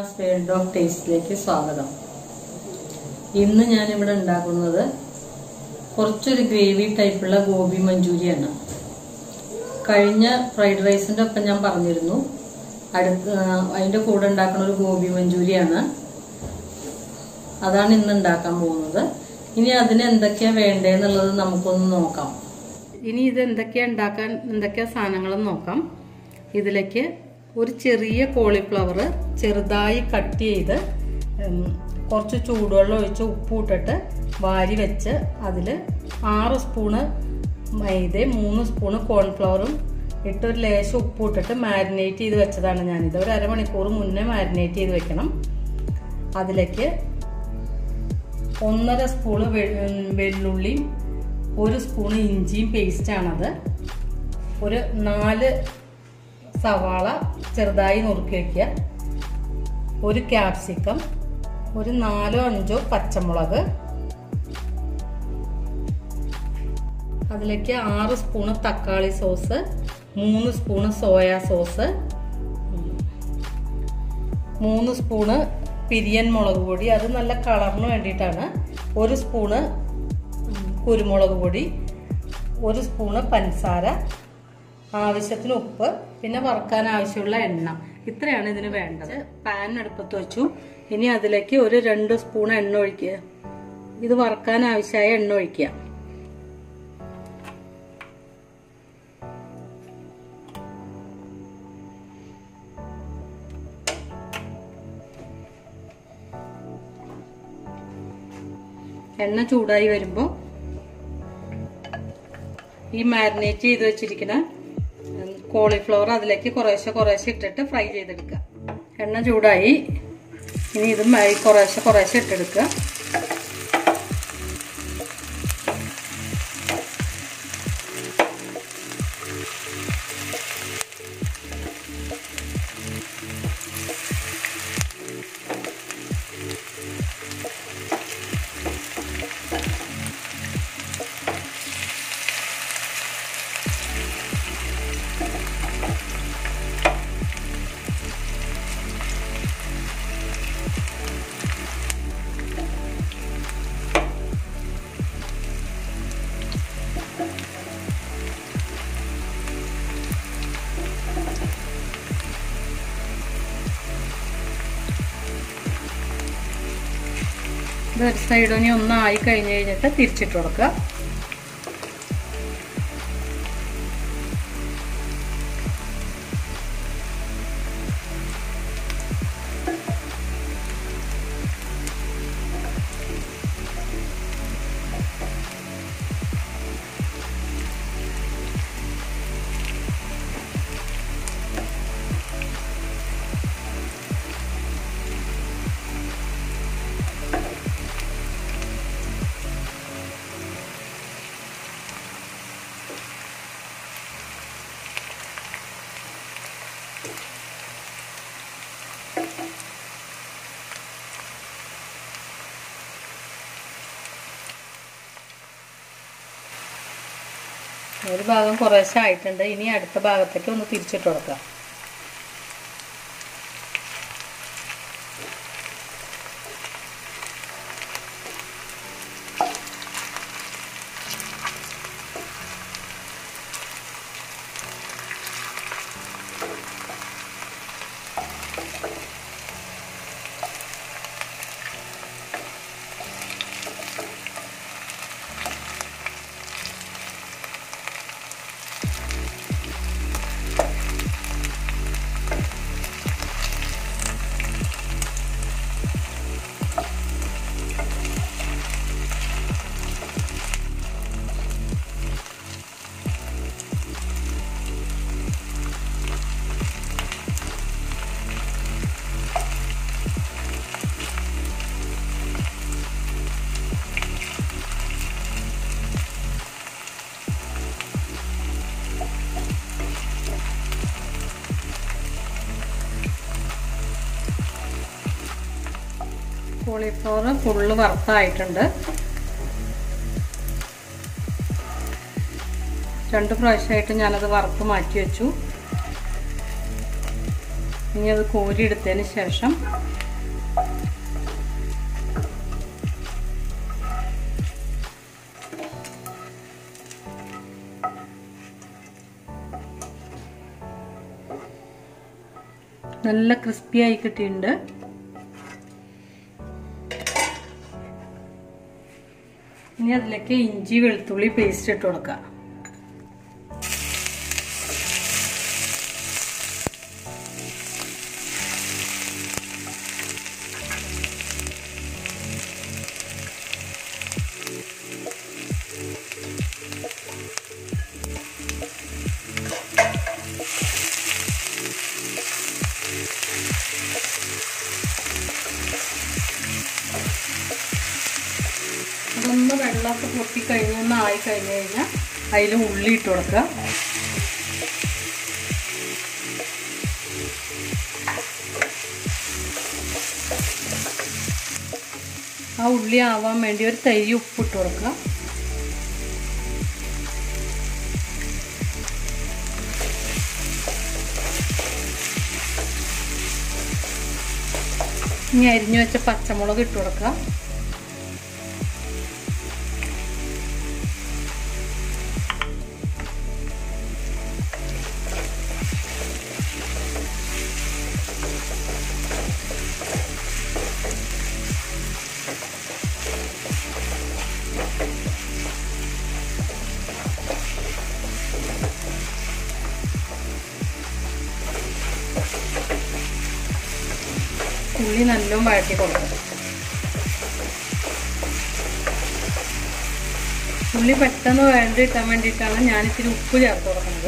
അന്നാസ് world of ടേസ്റ്റിലേക്ക് സ്വാഗതം ഇന്ന് ഞാൻ ഇവിടെ ഉണ്ടാക്കുന്നത് കുറച്ചൊരു ഗ്രേവി ടൈപ്പുള്ള ഗോബി മഞ്ചൂരിയാണ് കഴിഞ്ഞ ഫ്രൈഡ് റൈസിന്റെ ഒപ്പം ഞാൻ പറഞ്ഞിരുന്നു അടുത്ത അതിന്റെ കൂടെ ഉണ്ടാക്കുന്ന ഒരു ഗോബി മഞ്ചൂരിയാണ് അതാണ് ഇന്ന് ഉണ്ടാക്കാൻ പോകുന്നത് ഇനി അതിന് എന്തൊക്കെയാ വേണ്ടതെന്നുള്ളത് നമുക്കൊന്ന് നോക്കാം ഇനി ഇത് എന്തൊക്കെയാ ഉണ്ടാക്കാൻ എന്തൊക്കെയാ സാധനങ്ങളെന്ന് നോക്കാം ഇതിലേക്ക് ഒരു ചെറിയ കോളിഫ്ലവർ ചെറുതായി കട്ട് ചെയ്ത് ഉം, കുറച്ച് ചൂടുവെള്ളം ഒഴിച്ച് ഉപ്പ് ഇട്ടിട്ട് വാരി വെച്ച് അതിൽ ആറ് സ്പൂണ് മൈദ മൂന്ന് സ്പൂണ് കോൺഫ്ലവറും ഇട്ട് ഒരു ലേശം ഉപ്പ് ഇട്ടിട്ട് മാരിനേറ്റ് ചെയ്ത് വെച്ചതാണ് ഞാനിത് ഒരു അരമണിക്കൂർ മുന്നേ മാരിനേറ്റ് ചെയ്ത് വെക്കണം അതിലേക്ക് ഒന്നര സ്പൂണ് വെള്ളുള്ളിയും ഒരു സ്പൂണ് ഇഞ്ചിയും പേസ്റ്റാണത് ഒരു നാല് സവാള ചെറുതായി നുറുക്കി വയ്ക്കുക ഒരു ക്യാപ്സിക്കം ഒരു നാലോ അഞ്ചോ പച്ചമുളക് അതിലേക്ക് ആറ് സ്പൂണ് തക്കാളി സോസ് മൂന്ന് സ്പൂണ് സോയാ സോസ് മൂന്ന് സ്പൂണ് പിരിയൻ മുളക് പൊടി അത് നല്ല കളറിന് വേണ്ടിയിട്ടാണ് ഒരു സ്പൂണ് കുരുമുളക് പൊടി ഒരു സ്പൂണ് പഞ്ചസാര ആവശ്യത്തിന് ഉപ്പ് പിന്നെ വറുക്കാൻ ആവശ്യമുള്ള എണ്ണ ഇത്രയാണ് ഇതിന് വേണ്ടത് പാൻ അടുപ്പത്ത് വെച്ചു ഇനി അതിലേക്ക് ഒരു രണ്ട് സ്പൂൺ എണ്ണ ഒഴിക്കുക ഇത് വറുക്കാൻ ആവശ്യമായ എണ്ണ ഒഴിക്കുക എണ്ണ ചൂടായി വരുമ്പോൾ ഈ മാരിനേറ്റ് ചെയ്ത് വെച്ചിരിക്കുന്ന കോളിഫ്ലവർ അതിലേക്ക് കുറേശ്ശെ കുറേശ്ശെ ഇട്ടിട്ട് ഫ്രൈ ചെയ്തെടുക്കുക എണ്ണ ചൂടായി ഇനി ഇത് മ- കുറേശ്ശെ കുറേശ്ശെ ഇട്ടെടുക്കുക ഇത് ഒരു സൈഡ് ഇനി ഒന്നായി കഴിഞ്ഞ് കഴിഞ്ഞിട്ട് തിരിച്ചിട്ട് കൊടുക്കുക ഒരു ഭാഗം കുറേശ്ശെ ആയിട്ടുണ്ട് ഇനി അടുത്ത ഭാഗത്തേക്ക് ഒന്ന് തിരിച്ചിട്ട് കൊടുക്കുക കോളിഫ്ലവർ ഫുള്ള് വറുത്തായിട്ടുണ്ട് രണ്ട് പ്രാവശ്യമായിട്ട് ഞാനത് വറുത്ത് മാറ്റി വെച്ചു ഇനി അത് കോരിയെടുത്തതിന് ശേഷം നല്ല ക്രിസ്പി ആയി കിട്ടിയിട്ടുണ്ട് ഇനി അതിലേക്ക് ഇഞ്ചി വെളുത്തുള്ളി പേസ്റ്റ് ഇട്ട് കൊടുക്കാം അതൊന്ന് വെള്ളമൊക്കെ പൊട്ടിക്കഴിഞ്ഞ് ഒന്ന് ആയി കഴിഞ്ഞ് കഴിഞ്ഞാൽ അതിൽ ഉള്ളി ഇട്ട് കൊടുക്കുക ആ ഉള്ളി ആവാൻ വേണ്ടി ഒരു തൈ ഉപ്പിട്ട് കൊടുക്കുക ഇനി അരിഞ്ഞു വെച്ച പച്ചമുളക് ഇട്ട് കൊടുക്കുക ഉള്ളി നല്ലോണം വഴറ്റി കൊടുക്കുക ഉള്ളി പെട്ടെന്ന് വഴണ്ടി കിട്ടാൻ വേണ്ടിയിട്ടാണ് ഞാൻ ഇത്തിരി ഉപ്പ് ചേർത്ത് കൊടുക്കുന്നത്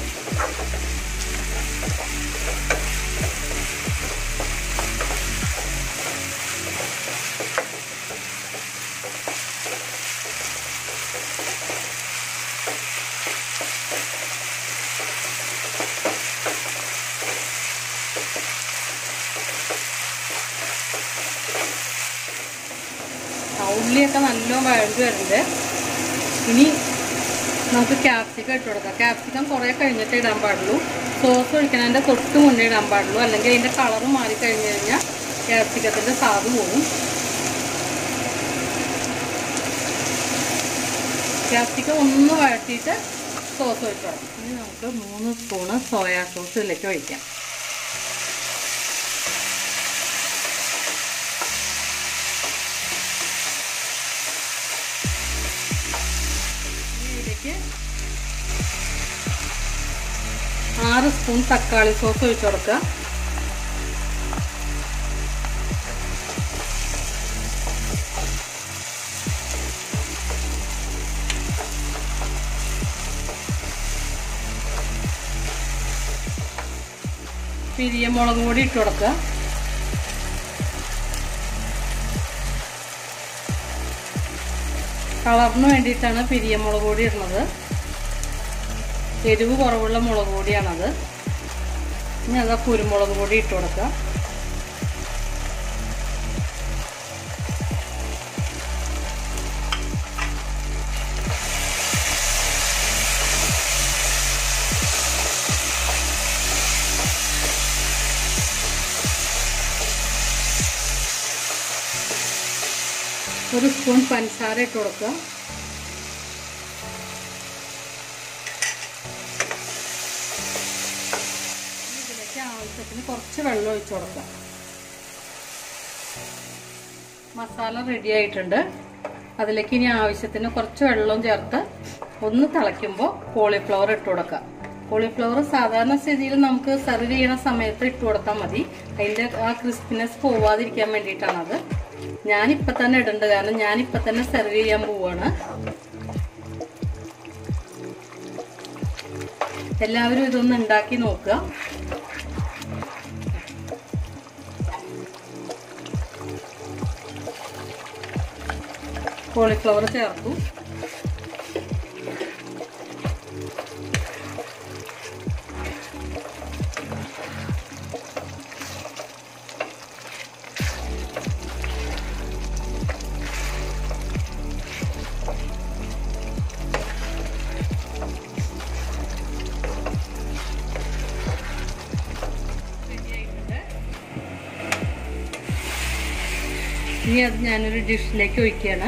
ആ ഉള്ളിയൊക്കെ നല്ലോണം വഴണ്ടി വരുന്നുണ്ട് ഇനി നമുക്ക് ക്യാപ്സിക്കം ഇട്ട് കൊടുക്കാം ക്യാപ്സിക്കം കുറേ കഴിഞ്ഞിട്ട് ഇടാൻ പാടുള്ളൂ സോസ് ഒഴിക്കണതിൻ്റെ തൊട്ട് മുന്നേ ഇടാൻ പാടുള്ളൂ അല്ലെങ്കിൽ അതിൻ്റെ കളറ് മാറി കഴിഞ്ഞ് കഴിഞ്ഞാൽ ക്യാപ്സിക്കത്തിൻ്റെ സ്വാദ് പോകും ക്യാപ്സിക്കം ഒന്ന് വഴറ്റിയിട്ട് സോസ് ഒഴിച്ച് കൊടുക്കാം ഇനി നമുക്ക് മൂന്ന് സ്പൂണ് സോയാ സോസ് ഇതിലേക്ക് ഒഴിക്കാം ഇതിലേക്ക് ആറ് സ്പൂൺ തക്കാളി സോസ് ഒഴിച്ചു കൊടുക്കുക പിരിയമുളക് പൊടി ഇട്ട് കൊടുക്കുക കളറിന് വേണ്ടിയിട്ടാണ് പിരിയമുളക് പൊടി ഇടുന്നത് എരിവ് കുറവുള്ള മുളക് പൊടിയാണത് ഇനി അത് കുരുമുളക് പൊടി ഇട്ട് കൊടുക്കുക ഒരു സ്പൂൺ പഞ്ചസാര ഇട്ട് കൊടുക്കുക ഇതിലേക്ക് ആവശ്യത്തിന് കുറച്ച് വെള്ളം ഒഴിച്ചു കൊടുക്കുക മസാല റെഡി ആയിട്ടുണ്ട് അതിലേക്ക് ഇനി ആവശ്യത്തിന് കുറച്ച് വെള്ളം ചേർത്ത് ഒന്ന് തിളയ്ക്കുമ്പോൾ കോളിഫ്ലവർ ഇട്ട് കൊടുക്കുക കോളിഫ്ലവർ സാധാരണ സ്ഥിതിയിൽ നമുക്ക് സെർവ് ചെയ്യുന്ന സമയത്ത് ഇട്ട് കൊടുത്താൽ മതി അതിൻ്റെ ആ ക്രിസ്പിനെസ് പോവാതിരിക്കാൻ വേണ്ടിയിട്ടാണത് ഞാനിപ്പോൾ തന്നെ ഇടുന്നുണ്ട് കാരണം ഞാനിപ്പോൾ തന്നെ സെർവ് ചെയ്യാൻ പോവാണ് എല്ലാവരും ഇതൊന്ന് ഉണ്ടാക്കി നോക്കുക കോളിഫ്ലവർ ചേർത്തു റെഡി ആയിട്ടുണ്ട് ഇനി അത് ഞാനൊരു ഡിഷിലേക്ക് ഒഴിക്കുകയാണ്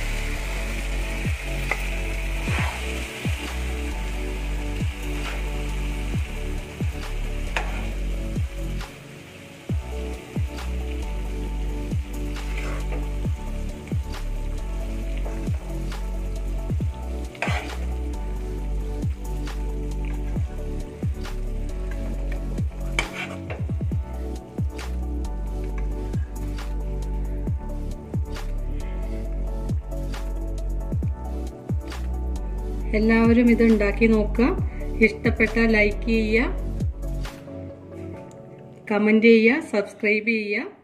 എല്ലാവരും ഇത് ഉണ്ടാക്കി നോക്കുക ഇഷ്ടപ്പെട്ട ലൈക്ക് ചെയ്യുക കമൻറ്റ് ചെയ്യുക സബ്സ്ക്രൈബ് ചെയ്യുക